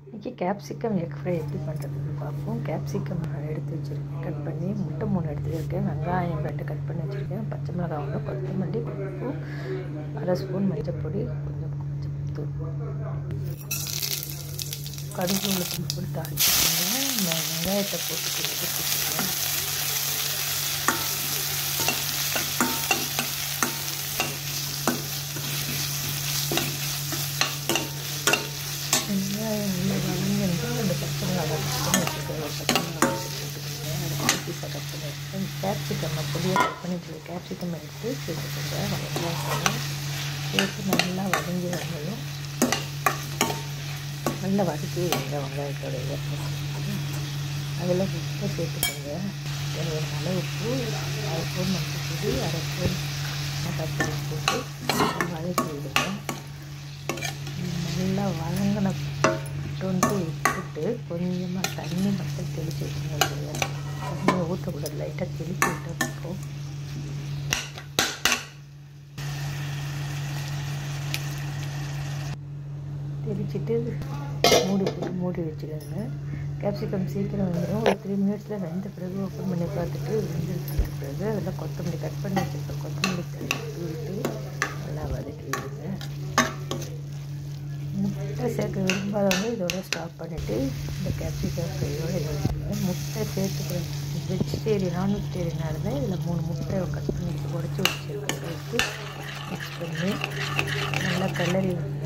இன்றைக்கி capsicum egg fry எப்படி பண்ணுறதுன்னு பார்ப்போம் கேப்சிகம் எடுத்து வச்சுருக்கேன் கட் பண்ணி முட்டை மூணு எடுத்து வச்சுருக்கேன் வெங்காயம் ரெண்டு கட் பண்ணி வச்சுருக்கேன் பச்சை மிளகாய் ஒன்று கொத்தமல்லி உப்பு அரை ஸ்பூன் மஞ்சள் பொடி கொஞ்சம் கொஞ்சம் தூள் கடுகு உளுத்து போட்டு தாளிச்சுக்கோங்க வெங்காயத்தை போட்டு கொடுத்துருக்கேன் வெங்காயம் நல்லா வதங்கிட்டு அந்த பச்சை மிளகாய் கட் பண்ணி வச்சுருக்கேன் ஒரு பச்சை மிளகாய் வச்சுருக்கேன் அதை குட்டி பீஸாக கட் பண்ணி வச்சுருக்கேன் கேப்சிகம் பொடியாக கட் பண்ணி வச்சுருக்கேன் கேப்சிகம் எடுத்து சேர்த்துக்கோங்க வெங்காயம் சேர்த்து நல்லா வதங்கி வந்ததும் நல்லா வதக்கி வைங்க வெங்காயத்தோடைய அதில் உப்பு சேர்த்துக்கோங்க தேவையான உப்பு அரை ஸ்பூன் மஞ்சள் பொடி அரை ஸ்பூன் தக்காளி போட்டு வதக்கி விடுங்க நல்லா வதங்கின தொண்டு விட்டுட்டு கொஞ்சமாக தண்ணி மட்டும் தெளித்து வச்சுங்க தண்ணியை ஊற்றக்கூடாது லைட்டாக தெளித்து விட்டப்போ தெளிச்சிட்டு மூடி போட்டு மூடி வச்சுக்கோங்க கேப்சிகம் சீக்கிரம் வந்துடும் ஒரு த்ரீ மினிட்ஸில் வெந்த பிறகு ஓப்பன் பண்ணி பார்த்துட்டு வெந்துருக்கிற பிறகு அதில் கொத்தமல்லி கட் பண்ணி வச்சுருக்கேன் கொத்தமல்லி தூவிட்டு நல்லா வதக்கி விடுங்க முட்டை சேர்க்க விரும்பாதவங்க இதோட ஸ்டாப் பண்ணிவிட்டு இந்த கேப்சிகம் ஃப்ரையோடு இதை வச்சுருவேன் முட்டை சேர்த்துக்கிறேன் வெஜிடேரியன் நான் வெஜிடேரியனாக இருந்தால் இதில் மூணு முட்டை கட் பண்ணி உடச்சி வச்சுருக்கேன் வச்சு மிக்ஸ் பண்ணி நல்லா கலரி விடுங்க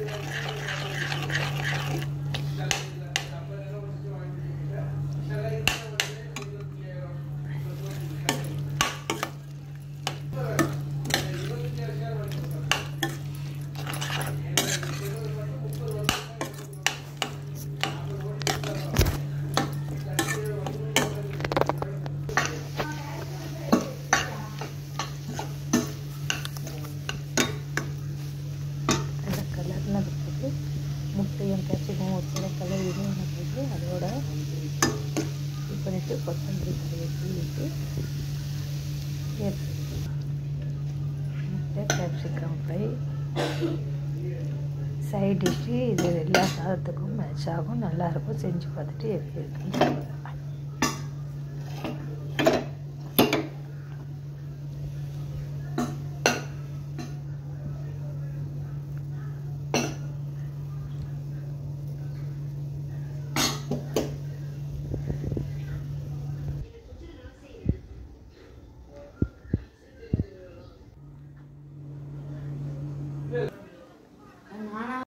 அந்த கலர்னு பிறகு முட்டையும் கேப்சிகம் ஒரு கலர் இதுவும் பிறகு அதோட இது பண்ணிவிட்டு கொத்தமல்லி தலையை தூவிட்டு முட்டை கேப்சிகம் ஃப்ரை சைட் டிஷ்ஷு இது எல்லா சாதத்துக்கும் மேட்ச் ஆகும் நல்லாயிருக்கும் செஞ்சு பார்த்துட்டு எப்படி இருக்குன்னு சொல்லுங்கள்